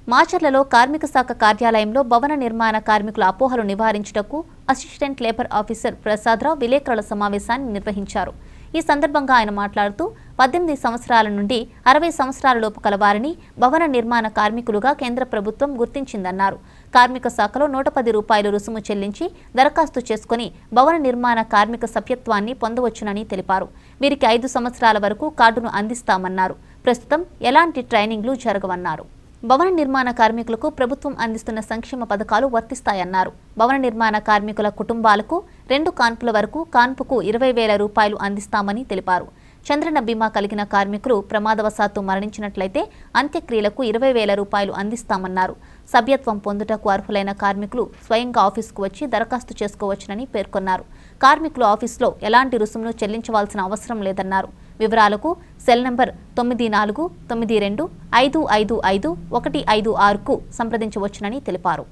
మాచర్లలో కార్మిక శాఖ కార్యాలయంలో భవన నిర్మాణ కార్మికుల అపోహలు నివారించుటకు అసిస్టెంట్ లేబర్ ఆఫీసర్ ప్రసాదరావు విలేకరుల సమావేశాన్ని నిర్వహించారు ఈ సందర్భంగా ఆయన మాట్లాడుతూ పద్దెనిమిది సంవత్సరాల నుండి అరవై సంవత్సరాల లోపు కలవారిని భవన నిర్మాణ కార్మికులుగా కేంద్ర ప్రభుత్వం గుర్తించిందన్నారు కార్మిక శాఖలో నూట పది రూపాయలు రుసుము చెల్లించి దరఖాస్తు చేసుకుని భవన నిర్మాణ కార్మిక సభ్యత్వాన్ని పొందవచ్చునని తెలిపారు వీరికి ఐదు సంవత్సరాల వరకు కార్డును అందిస్తామన్నారు ప్రస్తుతం ఎలాంటి ట్రైనింగ్లు జరగవన్నారు భవన నిర్మాణ కార్మికులకు ప్రభుత్వం అందిస్తున్న సంక్షేమ పథకాలు వర్తిస్తాయన్నారు భవన నిర్మాణ కార్మికుల కుటుంబాలకు రెండు కాన్పుల వరకు కాన్పుకు ఇరవై వేల రూపాయలు అందిస్తామని తెలిపారు చంద్రన బీమా కలిగిన కార్మికులు ప్రమాదవశాత్తు మరణించినట్లయితే అంత్యక్రియలకు ఇరవై వేల రూపాయలు అందిస్తామన్నారు సభ్యత్వం పొందుటకు అర్హులైన కార్మికులు స్వయంగా ఆఫీసుకు వచ్చి దరఖాస్తు చేసుకోవచ్చునని పేర్కొన్నారు కార్మికులు ఆఫీసులో ఎలాంటి రుసుమును చెల్లించవలసిన అవసరం లేదన్నారు వివరాలకు సెల్ నంబర్ తొమ్మిది నాలుగు తొమ్మిది రెండు ఐదు ఐదు ఐదు ఒకటి ఐదు ఆరుకు సంప్రదించవచ్చునని తెలిపారు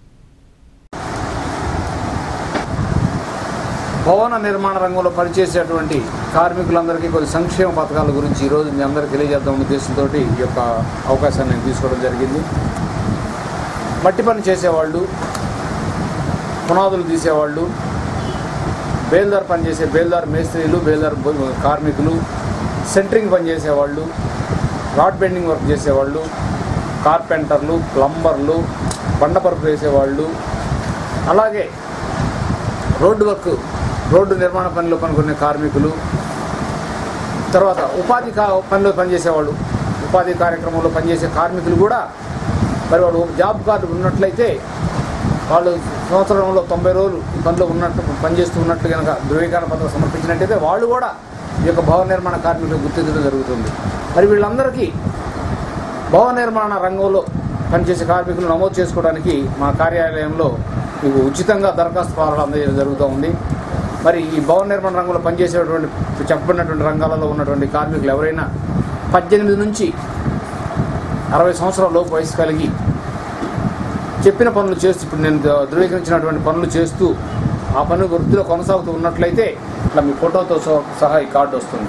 భవన నిర్మాణ రంగంలో పనిచేసేటువంటి కార్మికులందరికీ కొన్ని సంక్షేమ పథకాల గురించి ఈరోజు మీ అందరికీ తెలియజేద్దాం ఉద్దేశంతో ఈ యొక్క అవకాశాన్ని నేను తీసుకోవడం జరిగింది మట్టి పని చేసేవాళ్ళు పునాదులు తీసేవాళ్ళు బేల్దార్ పని చేసే బేల్దార్ మేస్త్రీలు బేల్దార్ బ- కార్మికులు సెంటరింగ్ పని చేసేవాళ్ళు రాడ్ బెండింగ్ వర్క్ చేసేవాళ్ళు కార్పెంటర్లు ప్లంబర్లు బండపరుపు వేసేవాళ్ళు అలాగే రోడ్డు వర్క్ రోడ్డు నిర్మాణ పనిలో పనుకునే కార్మికులు తర్వాత ఉపాధి కా పనిలో పనిచేసేవాళ్ళు ఉపాధి కార్యక్రమంలో పనిచేసే కార్మికులు కూడా మరి వాళ్ళు ఒక జాబ్ కార్డు ఉన్నట్లయితే వాళ్ళు సంవత్సరంలో తొంభై రోజులు ఈ పనిలో ఉన్నట్టు పనిచేస్తూ ఉన్నట్లు కనుక ధృవీకరణ పత్రం సమర్పించినట్టయితే వాళ్ళు కూడా ఈ యొక్క భవన నిర్మాణ కార్మికులు గుర్తించడం జరుగుతుంది మరి వీళ్ళందరికీ భవన నిర్మాణ రంగంలో పనిచేసే కార్మికులు నమోదు చేసుకోవడానికి మా కార్యాలయంలో మీకు ఉచితంగా దరఖాస్తు ఫారాలు అందజేయడం జరుగుతూ ఉంది మరి ఈ భవన నిర్మాణ రంగంలో పనిచేసేటువంటి చెప్పబడినటువంటి రంగాలలో ఉన్నటువంటి కార్మికులు ఎవరైనా పద్దెనిమిది నుంచి అరవై సంవత్సరాల లోపు వయసు కలిగి చెప్పిన పనులు చేస్తూ ఇప్పుడు నేను ధృవీకరించినటువంటి పనులు చేస్తూ ఆ పని వృత్తిలో కొనసాగుతూ ఉన్నట్లయితే ఇట్లా మీ ఫోటోతో సహ- సహా ఈ కార్డు వస్తుంది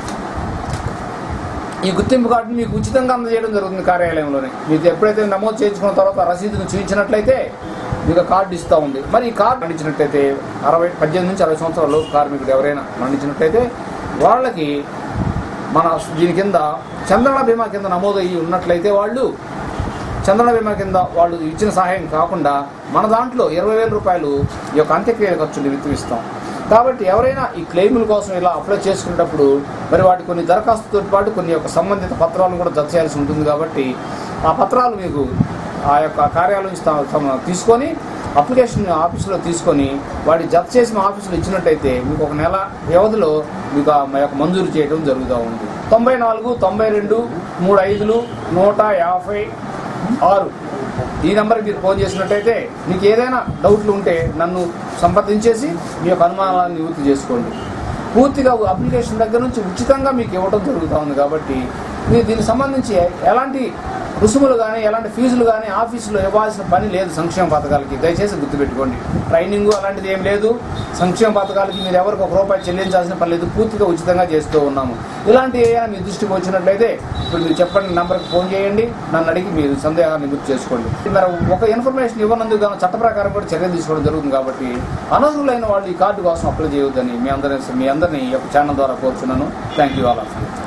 ఈ గుర్తింపు కార్డుని మీకు ఉచితంగా అందజేయడం జరుగుతుంది కార్యాలయంలోనే మీకు ఎప్పుడైతే నమోదు చేయించుకున్న తర్వాత ఆ రసీదును చూపించినట్లయితే మీకు ఆ కార్డు ఇస్తూ ఉంది మరి ఈ కార్డు మరణించినట్లయితే అరవై పద్దెనిమిది నుంచి అరవై సంవత్సరాల లోపు కార్మికుడు ఎవరైనా మరణించినట్లయితే వాళ్ళకి మన దీని కింద చంద్రన బీమా కింద నమోదు అయ్యి ఉన్నట్లయితే వాళ్ళు చంద్రన బీమా కింద వాళ్ళు ఇచ్చిన సహాయం కాకుండా మన దాంట్లో ఇరవై వేల రూపాయలు ఈ యొక్క అంత్యక్రియ ఖర్చులు విత్తిస్తాం కాబట్టి ఎవరైనా ఈ క్లెయిముల కోసం ఇలా అప్లై చేసుకునేటప్పుడు మరి వాటి కొన్ని దరఖాస్తుతో పాటు కొన్ని యొక్క సంబంధిత పత్రాలను కూడా జత చేయాల్సి ఉంటుంది కాబట్టి ఆ పత్రాలు మీకు ఆ యొక్క కార్యాలయం నుంచి తా- తమ- తీసుకొని అప్లికేషన్ ఆఫీసులో తీసుకొని వాటి జత చేసి మా ఆఫీసులో ఇచ్చినట్టయితే మీకు ఒక నెల వ్యవధిలో మీకు ఆ మా యొక్క మంజూరు చేయడం జరుగుతూ ఉంది తొంభై నాలుగు తొంభై రెండు మూడు ఐదులు నూట యాభై ఆరు ఈ నెంబర్కి మీరు ఫోన్ చేసినట్టయితే మీకు ఏదైనా డౌట్లు ఉంటే నన్ను సంప్రదించేసి మీ యొక్క అనుమానాలను నివృత్తి చేసుకోండి పూర్తిగా అప్లికేషన్ దగ్గర నుంచి ఉచితంగా మీకు ఇవ్వడం జరుగుతూ ఉంది కాబట్టి మీరు దీనికి సంబంధించి ఎలాంటి రుసుములు కానీ ఎలాంటి ఫీజులు కానీ ఆఫీసులో ఇవ్వాల్సిన పని లేదు సంక్షేమ పథకాలకి దయచేసి గుర్తుపెట్టుకోండి ట్రైనింగ్ అలాంటిది ఏం లేదు సంక్షేమ పథకాలకి మీరు ఎవరికి ఒక రూపాయి చెల్లించాల్సిన పని లేదు పూర్తిగా ఉచితంగా చేస్తూ ఉన్నాము ఇలాంటి ఏమైనా మీ దృష్టికి వచ్చినట్లయితే ఇప్పుడు మీరు చెప్పండి నెంబర్కి ఫోన్ చేయండి నన్ను అడిగి మీరు సందేహాన్ని గుర్తు చేసుకోండి మరి ఒక ఇన్ఫర్మేషన్ ఇవ్వనందుకు గాను చట్ట ప్రకారం కూడా చర్య తీసుకోవడం జరుగుతుంది కాబట్టి అనర్హులైన వాళ్ళు ఈ కార్డు కోసం అప్లై చేయవద్దని మీ అందరి మీ అందరినీ ఈ యొక్క ఛానల్ ద్వారా కోరుచున్నాను thank you all of you